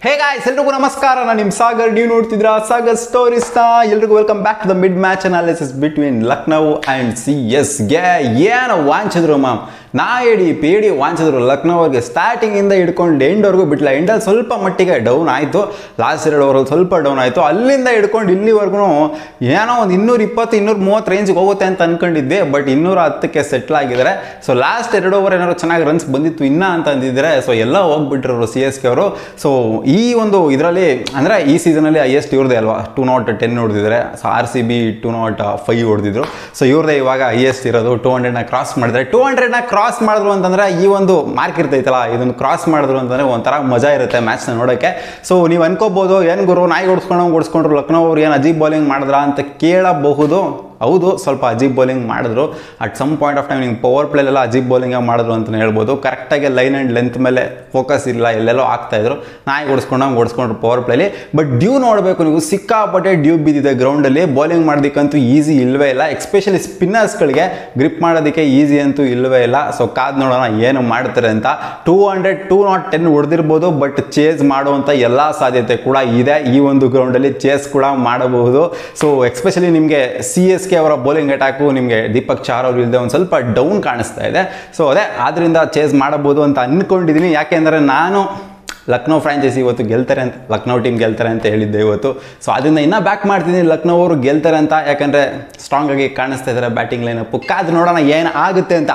hey guys ಎಲ್ರಿಗೂ ನಮಸ್ಕಾರ ನಾನು ನಿಮ್ಮ ಸಾಗರ್ ನೀವು ನೋಡ್ತಿದ್ರ ಸಾಗರ್ ಸ್ಟೋರೀಸ್ನ ಎಲ್ರಿಗೂ welcome back to the mid match analysis between Lucknow and C S ಗೆ ಏನು ವಾಂಚಿದ್ರು ಮ್ಯಾಮ್ ನಾ ಹೇಳಿ ಪೇಡಿ ವಾಂಚಿದ್ರು ಲಕ್ನೋ ಅವ್ರಿಗೆ ಸ್ಟಾರ್ಟಿಂಗಿಂದ ಹಿಡ್ಕೊಂಡು ಎಂಡ್ವರೆಗೂ ಬಿಟ್ಲ ಎಂಡಲ್ಲಿ ಸ್ವಲ್ಪ ಮಟ್ಟಿಗೆ ಡೌನ್ ಆಯಿತು ಲಾಸ್ಟ್ ಎರಡು ಓವರಲ್ಲಿ ಸ್ವಲ್ಪ ಡೌನ್ ಆಯಿತು ಅಲ್ಲಿಂದ ಹಿಡ್ಕೊಂಡು ಇಲ್ಲಿವರೆಗೂ ಏನೋ ಒಂದು ಇನ್ನೂರ ಇಪ್ಪತ್ತು ಇನ್ನೂರ ಮೂವತ್ತು ರೇಂಜ್ಗೆ ಹೋಗುತ್ತೆ ಅಂತ ಅನ್ಕೊಂಡಿದ್ದೆ ಬಟ್ ಇನ್ನೂರ ಹತ್ತಕ್ಕೆ ಸೆಟ್ಲ್ ಆಗಿದ್ದಾರೆ ಸೊ ಲಾಸ್ಟ್ ಎರಡು ಓವರ್ ಏನಾದ್ರು ಚೆನ್ನಾಗಿ ರನ್ಸ್ ಬಂದಿತ್ತು ಇನ್ನ ಅಂತ ಅಂದಿದ್ದಾರೆ ಸೊ ಎಲ್ಲ ಹೋಗ್ಬಿಟ್ರು ಸಿ ಎಸ್ ಕೆ ಅವರು ಸೊ ಈ ಒಂದು ಇದರಲ್ಲಿ ಅಂದರೆ ಈ ಸೀಸನಲ್ಲಿ ಹೈಯೆಸ್ಟ್ ಇವ್ರದೇ ಅಲ್ವಾ ಟೂ ನಾಟ್ ಟೆನ್ ಹೊಡೆದಿದ್ದಾರೆ so R C B two nought five ಹೊಡೆದಿದ್ರು ಸೊ ಇವ್ರದೇ ಇವಾಗ ಹೈಯೆಸ್ಟ್ ಇರೋದು ಟೂ ಹಂಡ್ರೆಡ್ನ ಕ್ರಾಸ್ ಮಾಡಿದ್ರೆ ಟೂ ಹಂಡ್ರೆಡ್ನ ಕ್ರಾಸ್ ಮಾಡಿದ್ರು ಅಂತಂದ್ರೆ ಈ ಒಂದು ಮಾರ್ಕ್ ಇರ್ತೈತಲ್ಲ ಇದನ್ನು ಕ್ರಾಸ್ ಮಾಡಿದ್ರು ಅಂತಂದ್ರೆ ಒಂಥರ ಮಜಾ ಇರುತ್ತೆ ಮ್ಯಾಚ್ನ ನೋಡೋಕ್ಕೆ ಸೊ ನೀವು ಅನ್ಕೋಬೋದು ಏನು ಗುರು ನಾಯಿ ಓಡಿಸ್ಕೊಂಡು ಓಡಿಸ್ಕೊಂಡ್ರು ಲಕ್ನೋ ಅವ್ರು ಏನು ಅಜೀಬ್ ಬೌಲಿಂಗ್ ಮಾಡಿದ್ರ ಅಂತ ಕೇಳಬಹುದು ಹೌದು ಸ್ವಲ್ಪ ಅಜೀಬ್ ಬೌಲಿಂಗ್ ಮಾಡಿದ್ರು at some point of time ನಿಂಗೆ ಪವರ್ ಪ್ಲೇಲೆಲ್ಲ ಅಜೀಬ್ ಬೌಲಿಂಗ್ ಮಾಡಿದ್ರು ಅಂತಲೇ ಹೇಳ್ಬೋದು ಕರೆಕ್ಟಾಗಿ ಲೈನ್ ಆ್ಯಂಡ್ ಲೆಂತ್ ಮೇಲೆ ಫೋಕಸ್ ಇಲ್ಲ ಎಲ್ಲೆಲ್ಲೋ ಆಗ್ತಾಯಿದ್ರು ನಾಯಿ ಓಡಿಸ್ಕೊಂಡಂಗೆ ಓಡಿಸ್ಕೊಂಡ್ರು ಪವರ್ ಪ್ಲೇಲಿ ಬಟ್ ಡ್ಯೂ ನೋಡಬೇಕು ನೀವು ಸಿಕ್ಕಾಪಟ್ಟೆ ಡ್ಯೂ ಬಿದ್ದಿದೆ ಗ್ರೌಂಡಲ್ಲಿ ಬೌಲಿಂಗ್ ಮಾಡೋದಕ್ಕಂತೂ ಈಸಿ ಇಲ್ಲವೇ ಇಲ್ಲ ಎಸ್ಪೆಷಲಿ ಸ್ಪಿನ್ನರ್ಸ್ಗಳಿಗೆ ಗ್ರಿಪ್ ಮಾಡೋದಕ್ಕೆ ಈಸಿ ಅಂತೂ ಇಲ್ಲವೇ ಇಲ್ಲ ಸೊ ಕಾದ್ ನೋಡೋಣ ಏನು ಮಾಡ್ತಾರೆ ಅಂತ two hundred two nought ten ಹೊಡೆದಿರ್ಬೋದು ಬಟ್ ಚೇಸ್ ಮಾಡುವಂಥ ಎಲ್ಲ ಸಾಧ್ಯತೆ ಕೂಡ ಇದೆ ಈ ಒಂದು ಗ್ರೌಂಡಲ್ಲಿ ಚೇಸ್ ಕೂಡ ಮಾಡಬಹುದು ಸೊ ಎಸ್ಪೆಷಲಿ ನಿಮಗೆ ಸಿ ಎಸ್ ಕೆ ಅವರ ಬೌಲಿಂಗ್ ಅಟ್ಯಾಕು ನಿಮಗೆ ದೀಪಕ್ ಚಾರ್ ಅವರು ಇಲ್ಲದೆ ಒಂದು ಸ್ವಲ್ಪ ಡೌನ್ ಕಾಣಿಸ್ತಾ ಇದೆ ಸೊ ಅದೇ ಆದ್ರಿಂದ ಚೇಸ್ ಮಾಡಬಹುದು ಅಂತ ಅಂದ್ಕೊಂಡಿದ್ದೀನಿ ಯಾಕೆಂದರೆ ನಾನು ಲಕ್ನೋ ಫ್ರಾಂಚೈಸಿ ಇವತ್ತು ಗೆಲ್ತಾರೆ ಅಂತ ಲಕ್ನೋ ಟೀಮ್ ಗೆಲ್ತಾರೆ ಅಂತ ಹೇಳಿದ್ದೆ ಇವತ್ತು ಸೊ ಅದರಿಂದ ಇನ್ನೂ ಬ್ಯಾಕ್ ಮಾಡ್ತೀನಿ ಲಕ್ನೋ ಅವರು ಗೆಲ್ತಾರೆ ಅಂತ ಯಾಕಂದರೆ ಸ್ಟ್ರಾಂಗ್ ಆಗಿ ಕಾಣಿಸ್ತಾ ಇದ್ದಾರೆ ಬ್ಯಾಟಿಂಗ್ ಲೈನಪ್ಪು ಕಾದು ನೋಡೋಣ ಏನು ಆಗುತ್ತೆ ಅಂತ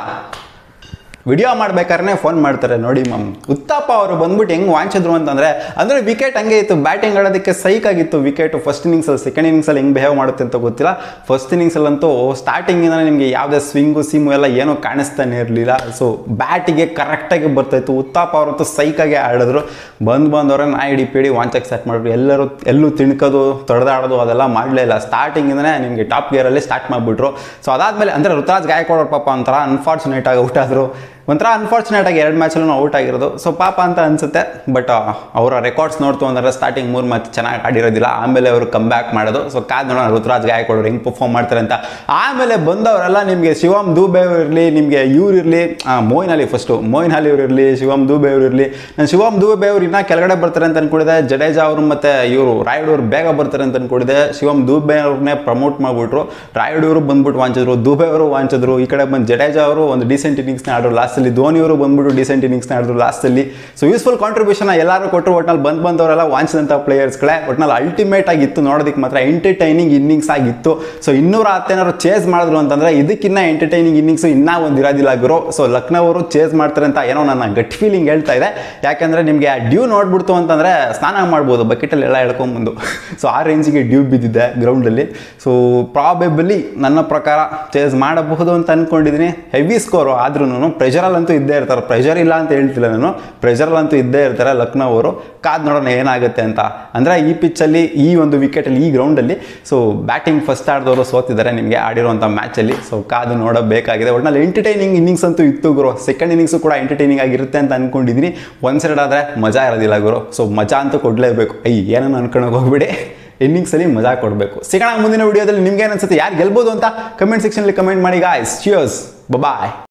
ವಿಡಿಯೋ ಮಾಡ್ಬೇಕಾದ್ರೆ ಫೋನ್ ಮಾಡ್ತಾರೆ ನೋಡಿ ಮಮ್ ಉತ್ತಪ್ಪ ಅವರು ಬಂದ್ಬಿಟ್ಟು ಹೆಂಗೆ ವಾಂಚಿದ್ರು ಅಂತಂದರೆ ಅಂದರೆ ವಿಕೆಟ್ ಹಂಗೆ ಇತ್ತು ಬ್ಯಾಟಿಂಗ್ ಆಡೋದಕ್ಕೆ ಸೈಕ್ ಆಗಿತ್ತು ವಿಕೆಟ್ ಫಸ್ಟ್ ಇನ್ನಿಂಗ್ಸಲ್ಲಿ ಸೆಕೆಂಡ್ ಇನ್ನಿಂಗ್ಸಲ್ಲಿ ಹೆಂಗೆ ಬಿಹೇವ್ ಮಾಡುತ್ತೆ ಅಂತ ಗೊತ್ತಿಲ್ಲ ಫಸ್ಟ್ ಇನ್ನಿಂಗ್ಸಲ್ಲಂತೂ ಸ್ಟಾರ್ಟಿಂಗಿಂದ ನಿಮಗೆ ಯಾವುದೇ ಸ್ವಿಂಗು ಸಿಮ್ಮು ಎಲ್ಲ ಏನೂ ಕಾಣಿಸ್ತಾನೆ ಇರಲಿಲ್ಲ ಸೊ ಬ್ಯಾಟಿಗೆ ಕರೆಕ್ಟಾಗಿ ಬರ್ತಾಯಿತ್ತು ಉತ್ತಪ್ಪ ಅವರಂತೂ ಸೈಕಾಗಿ ಆಡಿದ್ರು ಬಂದು ಬಂದವ್ರೆ ನಾ ಹಿಡಿ ಪಿಡಿ ವಾಂಚಕ್ಕೆ ಸೆಟ್ ಮಾಡಿದ್ರು ಎಲ್ಲರೂ ಎಲ್ಲೂ ತಿಣ್ಕೋದು ತೊಡೆದಾಡೋದು ಅದೆಲ್ಲ ಮಾಡಲೇ ಇಲ್ಲ ಸ್ಟಾರ್ಟಿಂಗಿಂದನೇ ನಿಮಗೆ ಟಾಪ್ ಗೇರಲ್ಲಿ ಸ್ಟಾರ್ಟ್ ಮಾಡಿಬಿಟ್ರು ಸೊ ಅದಾದಮೇಲೆ ಅಂದರೆ ಋತುರಾಜ್ ಗಾಯಕ್ವಾಡ್ ಪಾಪ ಒಂಥರ ಅನ್ಫಾರ್ಚುನೇಟ್ ಆಗಿ ಔಟ್ ಆದರು ಒಂಥರ ಅನ್ಫಾರ್ಚುನೇಟ್ ಆಗಿ ಎರಡು ಮ್ಯಾಚಲ್ಲೂ ಔಟ್ ಆಗಿರೋದು ಸೊ ಪಾಪ ಅಂತ ಅನಿಸುತ್ತೆ ಬಟ್ ಅವರ ರೆಕಾರ್ಡ್ಸ್ ನೋಡ್ತು ಅಂದರೆ ಸ್ಟಾರ್ಟಿಂಗ್ ಮೂರು ಮ್ಯಾಚ್ ಚೆನ್ನಾಗಿ ಆಡಿರೋದಿಲ್ಲ ಆಮೇಲೆ ಅವರು ಕಮ್ ಬ್ಯಾಕ್ ಮಾಡೋದು ಸೊ ಕಾದ್ ನೋಡೋಣ ಋತುರಾಜ್ ಗಾಯಕ್ವಾಡ್ ಹೆಂಗೆ ಪರ್ಫಾರ್ಮ್ ಮಾಡ್ತಾರೆ ಅಂತ ಆಮೇಲೆ ಬಂದವರೆಲ್ಲ ನಿಮಗೆ ಶಿವಮ್ ದೂಬೆ ಇರಲಿ ನಿಮಗೆ ಇವ್ರು ಇರಲಿ ಮೋಯಿನ್ ಅಲಿ ಫಸ್ಟು ಮೋಯಿನ್ ಅಲಿ ಇವ್ರು ಇರಲಿ ಶಿವಮ್ ದೂಬೆ ಇವ್ರು ಇರಲಿ ನಾನು ಶಿವಮ್ ದೂಬೆ ಅವ್ರು ಇನ್ನೂ ಕೆಳಗಡೆ ಬರ್ತಾರೆ ಅಂತ ಅನ್ಕೊಂಡಿದ್ದೆ ಜಡೇಜಾ ಅವರು ಮತ್ತು ಇವರು ರಾಯುಡು ಅವ್ರು ಬೇಗ ಬರ್ತಾರೆ ಅಂತ ಅನ್ಕೊಂಡಿದ್ದೆ ಶಿವಮ್ ದೂಬೆ ಅವ್ರನ್ನೇ ಪ್ರಮೋಟ್ ಮಾಡಿಬಿಟ್ರು ರಾಯುಡು ಅವರು ಬಂದ್ಬಿಟ್ಟು ವಾಂಚಿದ್ರು ದೂಬೆ ಅವರು ವಾಂಚಿದ್ರು ಈ ಕಡೆ ಬಂದು ಜಡೇಜಾ ಅವರು ಒಂದು ಡೀಸೆಂಟ್ ಇನ್ನಿಂಗ್ಸ್ನ ಆಡೋರು ಲಾಸ್ಟಲ್ಲಿ ಧೋನಿ ಅವರು ಬಂದ್ಬಿಟ್ಟು ಡೀಸೆಂಟ್ ಇನ್ನಿಂಗ್ಸ್ನ ಆಡಿದ್ರು ಲಾಸ್ಟಲ್ಲಿ ಸೊ ಯೂಸ್ಫುಲ್ ಕಾಂಟ್ರಿಬ್ಯೂಷನ್ ಎಲ್ಲರೂ ಕೊಟ್ಟರು ಒಟ್ನಲ್ಲಿ ಬಂದು ಬಂದವರೆಲ್ಲ ವಾಂಚಿದಂಥ ಪ್ಲೇಯರ್ಸ್ಗಳೇ ಒಟ್ನಲ್ಲಿ ಅಲ್ಟಿಮೇಟ್ ಆಗಿತ್ತು ನೋಡೋದಕ್ಕೆ ಮಾತ್ರ ಎಂಟರ್ಟೈನಿಂಗ್ ಇನ್ನಿಂಗ್ಸ್ ಆಗಿತ್ತು ಸೊ ಇನ್ನೂರ ಹತ್ತೇನಾದ್ರು ಚೇಸ್ ಮಾಡಿದ್ರು ಅಂತಂದರೆ ಇದಕ್ಕಿನ್ನ ಎಂಟರ್ಟೈನಿಂಗ್ ಇನ್ನಿಂಗ್ಸು ಇನ್ನೂ ಒಂದು ಇರೋದಿಲ್ಲ ಗುರು ಸೊ ಲಕ್ನೋ ಅವರು ಚೇಸ್ ಮಾಡ್ತಾರೆ ಅಂತ ಏನೋ ನನ್ನ ಗಟ್ ಫೀಲಿಂಗ್ ಹೇಳ್ತಾ ಇದೆ ಯಾಕಂದರೆ ನಿಮಗೆ ಆ ಡ್ಯೂ ನೋಡ್ಬಿಡ್ತು ಅಂತಂದರೆ ಸ್ನಾನ ಮಾಡ್ಬೋದು ಬಕೆಟಲ್ಲಿ ಎಲ್ಲ ಎಳ್ಕೊಂಬಂದು ಸೊ ಆ ರೇಂಜಿಗೆ ಡ್ಯೂ ಬಿದ್ದಿದೆ ಗ್ರೌಂಡಲ್ಲಿ ಸೊ ಪ್ರಾಬೆಬಲಿ ನನ್ನ ಪ್ರಕಾರ ಚೇಸ್ ಮಾಡಬಹುದು ಅಂತ ಅಂದ್ಕೊಂಡಿದ್ದೀನಿ ಹೆವಿ ಸ್ಕೋರು ಆದ್ರೂ ಪ್ರೆಷರಲ್ಲಂತೂ ಇದ್ದೇ ಇರ್ತಾರೆ ಪ್ರೆಷರ್ ಇಲ್ಲ ಅಂತ ಹೇಳ್ತಿಲ್ಲ ನಾನು ಪ್ರೆಷರಲ್ಲಂತೂ ಇದ್ದೇ ಇರ್ತಾರೆ ಲಕ್ನೋ ಅವರು ಕಾದ್ ನೋಡೋಣ ಏನಾಗುತ್ತೆ ಅಂತ ಅಂದರೆ ಈ ಪಿಚ್ಚಲ್ಲಿ ಈ ಒಂದು ವಿಕೆಟಲ್ಲಿ ಈ ಗ್ರೌಂಡಲ್ಲಿ ಸೊ ಬ್ಯಾಟಿಂಗ್ ಫಸ್ಟ್ ಆಡಿದವರು ಸೋತಿದ್ದಾರೆ ನಿಮಗೆ ಆಡಿರುವಂಥ ಮ್ಯಾಚಲ್ಲಿ ಸೊ ಕಾದು ನೋಡಬೇಕಾಗಿದೆ ಒಟ್ನಲ್ಲಿ ಎಂಟರ್ಟೈನಿಂಗ್ ಇನ್ನಿಂಗ್ಸ್ ಅಂತೂ ಇತ್ತು ಗುರು ಸೆಕೆಂಡ್ ಇನ್ನಿಂಗ್ಸು ಕೂಡ ಎಂಟರ್ಟೈನಿಂಗ್ ಆಗಿರುತ್ತೆ ಅಂತ ಅಂದ್ಕೊಂಡಿದ್ದೀನಿ ಒಂದು ಸೈಡ್ ಆದರೆ ಮಜಾ ಇರೋದಿಲ್ಲ ಗುರು ಸೊ ಮಜಾ ಅಂತೂ ಕೊಡಲೇಬೇಕು ಐ ಏನನ್ನು ಅನ್ಕೊಳಕ್ಕೆ ಹೋಗ್ಬಿಡಿ ಇನ್ನಿಂಗ್ಸಲ್ಲಿ ಮಜಾ ಕೊಡಬೇಕು ಸಿಗೋಣ ಮುಂದಿನ ವಿಡಿಯೋದಲ್ಲಿ ನಿಮ್ಗೆ ಏನು ಅನ್ಸುತ್ತೆ ಯಾರು ಗೆಲ್ಬೋದು ಅಂತ ಕಮೆಂಟ್ ಸೆಕ್ಷನಲ್ಲಿ ಕಮೆಂಟ್ ಮಾಡಿ ಗಾಯ್ಸ್ ಚಿಯರ್ಸ್ ಬಾಯ್